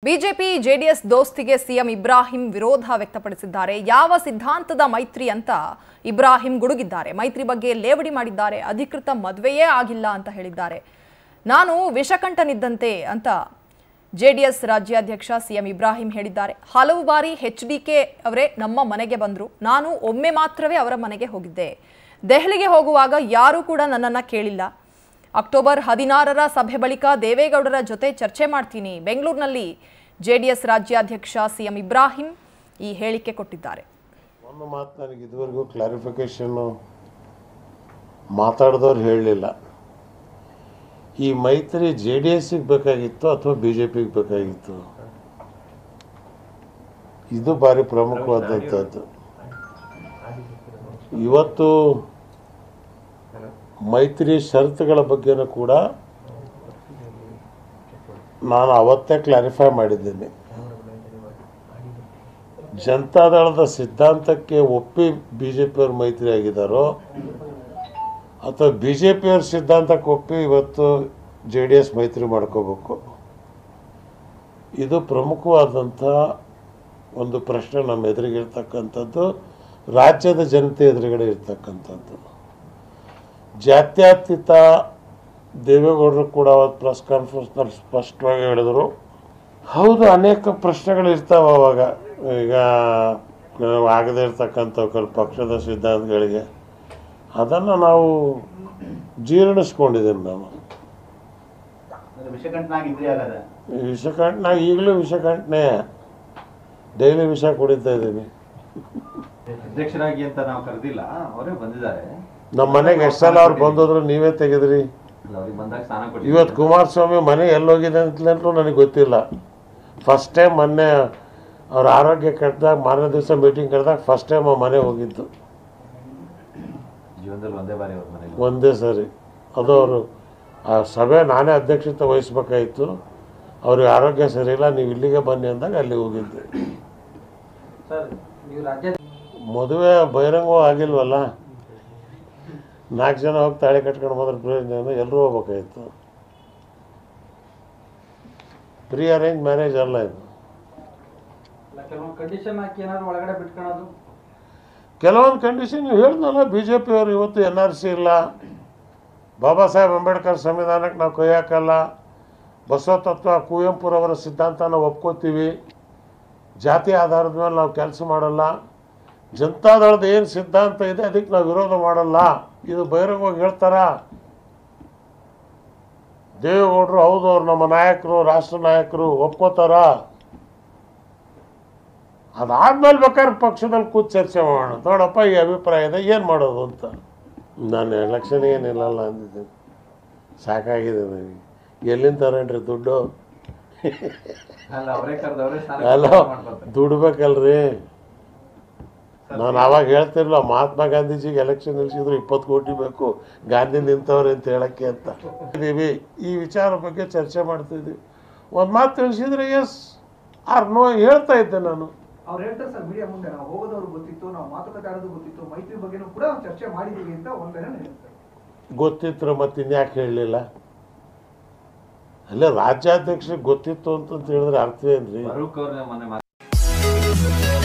BJP JDS ದೋಸ್ತಿಗೆ CM Ibrahim ವಿರೋಧ ವ್ಯಕ್ತಪಡಿಸಿದ್ದಾರೆ ಯಾವ ಸಿದ್ಧಾಂತದ ಮೈತ್ರಿ ಅಂತ ಇಬ್ರಾಹಿಂ ಗುಡುಗಿದ್ದಾರೆ ಮೈತ್ರಿ ಬಗ್ಗೆ ಲೇವಡಿ ಮಾಡಿದ್ದಾರೆ ಅಧಿಕೃತ ಮದುವೆಯೇ ಆಗಿಲ್ಲ ಅಂತ ಹೇಳಿದ್ದಾರೆ ನಾನು ವಿಷಕಂಠನಿದ್ದಂತೆ ಅಂತ ಜೆಡಿಎಸ್ ರಾಜ್ಯಾಧ್ಯಕ್ಷ ಸಿಎಂ ಇಬ್ರಾಹಿಂ ಹೇಳಿದ್ದಾರೆ ಹಲವು ಬಾರಿ ಎಚ್ ಡಿ ಕೆ ಅವರೇ ನಮ್ಮ ಮನೆಗೆ ಬಂದರು ನಾನು ಒಮ್ಮೆ ಮಾತ್ರವೇ ಅವರ ಮನೆಗೆ ಹೋಗಿದ್ದೆ ದೆಹಲಿಗೆ ಹೋಗುವಾಗ ಯಾರೂ ಕೂಡ ನನ್ನನ್ನು ಕೇಳಿಲ್ಲ ಅಕ್ಟೋಬರ್ ಹದಿನಾರರ ಸಭೆ ಬಳಿಕ ದೇವೇಗೌಡರ ಜೊತೆ ಚರ್ಚೆ ಮಾಡ್ತೀನಿ ಬೆಂಗಳೂರಿನಲ್ಲಿ ಜೆಡಿಎಸ್ ರಾಜ್ಯಾಧ್ಯಕ್ಷ ಸಿಎಂ ಇಬ್ರಾಹಿಂ ಈ ಹೇಳಿಕೆ ಕೊಟ್ಟಿದ್ದಾರೆ ಒಂದು ಮಾತು ನನಗೆ ಇದುವರೆಗೂ ಕ್ಲಾರಿಫಿಕೇಶನ್ನು ಮಾತಾಡಿದವ್ರು ಹೇಳಲಿಲ್ಲ ಈ ಮೈತ್ರಿ ಜೆ ಡಿ ಎಸ್ಸಿಗೆ ಬೇಕಾಗಿತ್ತು ಅಥವಾ ಬಿ ಜೆ ಪಿಗೆ ಬೇಕಾಗಿತ್ತು ಇದು ಭಾರಿ ಪ್ರಮುಖವಾದಂಥದ್ದು ಇವತ್ತು ಮೈತ್ರಿ ಷರತ್ತುಗಳ ಬಗ್ಗೆನೂ ಕೂಡ ನಾನು ಅವತ್ತೇ ಕ್ಲಾರಿಫೈ ಮಾಡಿದ್ದೀನಿ ಜನತಾದಳದ ಸಿದ್ಧಾಂತಕ್ಕೆ ಒಪ್ಪಿ ಬಿ ಜೆ ಪಿಯವ್ರು ಮೈತ್ರಿ ಆಗಿದ್ದಾರೋ ಅಥವಾ ಬಿ ಜೆ ಪಿಯವ್ರ ಸಿದ್ಧಾಂತಕ್ಕೆ ಒಪ್ಪಿ ಇವತ್ತು ಜೆ ಡಿ ಎಸ್ ಮೈತ್ರಿ ಮಾಡ್ಕೋಬೇಕು ಇದು ಪ್ರಮುಖವಾದಂಥ ಒಂದು ಪ್ರಶ್ನೆ ನಮ್ಮ ಎದುರಿಗಿರ್ತಕ್ಕಂಥದ್ದು ರಾಜ್ಯದ ಜನತೆ ಎದುರುಗಡೆ ಇರ್ತಕ್ಕಂಥದ್ದು ಜಾತ್ಯತೀತ ದೇವೇಗೌಡರು ಕೂಡ ಅವತ್ತು ಪ್ರೆಸ್ ಕಾನ್ಫರೆನ್ಸ್ನಲ್ಲಿ ಸ್ಪಷ್ಟವಾಗಿ ಹೇಳಿದರು ಹೌದು ಅನೇಕ ಪ್ರಶ್ನೆಗಳು ಇರ್ತಾವೆ ಅವಾಗ ಈಗ ನಾವು ಆಗದೇ ಇರ್ತಕ್ಕಂಥ ಕೆಲವು ಪಕ್ಷದ ಸಿದ್ಧಾಂತಗಳಿಗೆ ಅದನ್ನು ನಾವು ಜೀರ್ಣಿಸ್ಕೊಂಡಿದ್ದೀನಿ ನಾನು ಅಂದ್ರೆ ವಿಷಕಂಠನಾಗಿದ್ರಿ ಹಾಗಾದ್ರೆ ಈ ವಿಷಕಂಠ ನಾ ಈಗಲೂ ವಿಷಕಂಠನೇ ಡೈಲಿ ವಿಷ ಕುಡಿತಾ ಇದ್ದೀನಿ ಅಧ್ಯಕ್ಷರಾಗಿ ಅಂತ ನಾವು ಕರೆದಿಲ್ಲ ಅವರೇ ಬಂದಿದ್ದಾರೆ ನಮ್ಮ ಮನೆಗೆ ಎಷ್ಟು ಸಲ ಅವ್ರು ಬಂದೋದ್ರು ನೀವೇ ತೆಗೆದ್ರಿ ಅಲ್ಲ, ಅವ್ರಿಗೆ ಬಂದಾಗ ಸ್ನಾನ ಕೊಡಿ ಇವತ್ತು ಕುಮಾರಸ್ವಾಮಿ ಮನೆ ಎಲ್ಲೋಗಿದೆ ಅಂತಲೂ ನನಗೆ ಗೊತ್ತಿಲ್ಲ ಫಸ್ಟ್ ಟೈಮ್ ಮೊನ್ನೆ ಅವ್ರ ಆರೋಗ್ಯ ಕೆಟ್ಟದಾಗ ಮಾರನೇ ದಿವಸ ಮೀಟಿಂಗ್ ಕರೆದಾಗ ಫಸ್ಟ್ ಟೈಮ್ ಆ ಮನೆ ಹೋಗಿದ್ದು ಜೀವನದಲ್ಲಿ ಒಂದೇ ಬಾರಿ ಅವ್ರ ಮನೆಗೆ ಒಂದೇ ಸರಿ ಅದು ಅವರು ಆ ಸಭೆ ನಾನೇ ಅಧ್ಯಕ್ಷತೆ ವಹಿಸ್ಬೇಕಾಯಿತು ಅವ್ರಿಗೆ ಆರೋಗ್ಯ ಸರಿ ಇಲ್ಲ ನೀವು ಇಲ್ಲಿಗೆ ಬನ್ನಿ ಅಂದಾಗ ಅಲ್ಲಿ ಹೋಗಿದ್ದೆ ಸರ್ ನೀವು ರಾಜ್ಯ ಮದುವೆ ಬಹಿರಂಗವೂ ಆಗಿಲ್ವಲ್ಲ ನಾಲ್ಕು ಜನ ಹೋಗಿ ತಾಳಿ ಕಟ್ಕೊಂಡು ಬಂದ್ರೆ ಪ್ರಯೋಜನ ಎಲ್ಲರೂ ಹೋಗ್ಬೇಕಾಗಿತ್ತು ಪ್ರೀ ಅರೇಂಜ್ ಮ್ಯಾರೇಜ್ ಅಲ್ಲ ಇದು ಕೆಲವೊಂದು ಕಂಡೀಷನ್ ಹಾಕಿ ಏನಾದ್ರು ಒಳಗಡೆ ಬಿಟ್ಕೊಳೋದು ಕೆಲವೊಂದು ಕಂಡೀಷನ್ ನೀವು ಹೇಳಿದ್ನಲ್ಲ ಬಿ ಜೆ ಪಿಯವರು ಇವತ್ತು ಎನ್ ಆರ್ ಸಿ ಇಲ್ಲ ಬಾಬಾ ಸಾಹೇಬ್ ಅಂಬೇಡ್ಕರ್ ಸಂವಿಧಾನಕ್ಕೆ ನಾವು ಕೈ ಹಾಕಲ್ಲ ಬಸವ ತತ್ವ ಕುವೆಂಪುರವರ ಸಿದ್ಧಾಂತನ ಒಪ್ಕೋತೀವಿ ಜಾತಿ ಆಧಾರದ ಮೇಲೆ ನಾವು ಕೆಲಸ ಮಾಡಲ್ಲ ಜನತಾದಳದ ಏನು ಸಿದ್ಧಾಂತ ಇದೆ ಅದಕ್ಕೆ ನಾವು ವಿರೋಧ ಮಾಡಲ್ಲ ಇದು ಬಹಿರಂಗವಾಗಿ ಹೇಳ್ತಾರ ದೇವೇಗೌಡರು ಹೌದು ಅವ್ರು ನಮ್ಮ ನಾಯಕರು ರಾಷ್ಟ್ರ ನಾಯಕರು ಒಪ್ಕೋತಾರ ಅದಾದ್ಮೇಲೆ ಬೇಕಾದ್ರೆ ಪಕ್ಷದಲ್ಲಿ ಕೂತ್ ಚರ್ಚೆ ಮಾಡೋಣ ನೋಡಪ್ಪ ಈ ಅಭಿಪ್ರಾಯ ಇದೆ ಏನು ಮಾಡೋದು ಅಂತ ನಾನು ಎಲೆಕ್ಷನ್ ಏನಿಲ್ಲಲ್ಲ ಅಂದಿದ್ದೀನಿ ಸಾಕಾಗಿದೆ ನನಗೆ ಎಲ್ಲಿಂದ ತರೇನ್ರಿ ದುಡ್ಡು ಅಲ್ಲ ಅವರೇ ಕರೆದವರೇ ಸ್ನಾನ ಅಲ್ಲ ಮಾಡ್ಕೊತಾರೆ ದುಡ್ಬೇಕಲ್ರಿ ನಾನು ಆವಾಗ ಹೇಳ್ತಿರ್ಲಿಲ್ಲ ಮಹಾತ್ಮ ಗಾಂಧೀಜಿಗೆ ಎಲೆಕ್ಷನ್ ನಿಲ್ಸಿದ್ರು ಇಪ್ಪತ್ತು ಕೋಟಿ ಬೇಕು ಗಾಂಧಿ ನಿಂತವ್ರೆ ಅಂತ ಹೇಳಕ್ಕೆ ಅಂತ ಇದೀವಿ ಈ ವಿಚಾರ ಬಗ್ಗೆ ಚರ್ಚೆ ಮಾಡ್ತಿದ್ವಿ ಒಂದು ಮಾತು ತಿಳಿಸಿದ್ರೆ ಎಸ್ ಆರ್ ನೋ ಹೇಳ್ತಾ ಇದ್ದೆ ನಾನು ಅವ್ರು ಹೇಳ್ತಾರೆ ಸರ್ ಮೀಡಿಯಾ ಮುಂದೆ ನಾವು ಹೋಗೋದವ್ರು ಗೊತ್ತಿತ್ತು ನಾವು ಮಾತುಕತೆ ಆಡೋದು ಗೊತ್ತಿತ್ತು ಮೈತ್ರಿ ಬಗ್ಗೆನೂ ಕೂಡ ನಾವು ಚರ್ಚೆ ಮಾಡಿದೀವಿ ಅಂತ ಒಂದ್ ಕಡೆ ಹೇಳ್ತಾರೆ ಗೊತ್ತಿತ್ತು ಮತ್ತೆ ಇನ್ಯಾಕೆ ಹೇಳಲಿಲ್ಲ ಅಲ್ಲೇ ರಾಜ್ಯಾಧ್ಯಕ್ಷರಿಗೆ ಗೊತ್ತಿತ್ತು ಅಂತಂತ ಹೇಳಿದ್ರೆ ಅರ್ಥವೇನ್ರಿ ಫರೂಕ್ ಅವ್ರನ್ನ ಮೊನ್ನೆ ಮಾತಾಡ್ತಾರೆ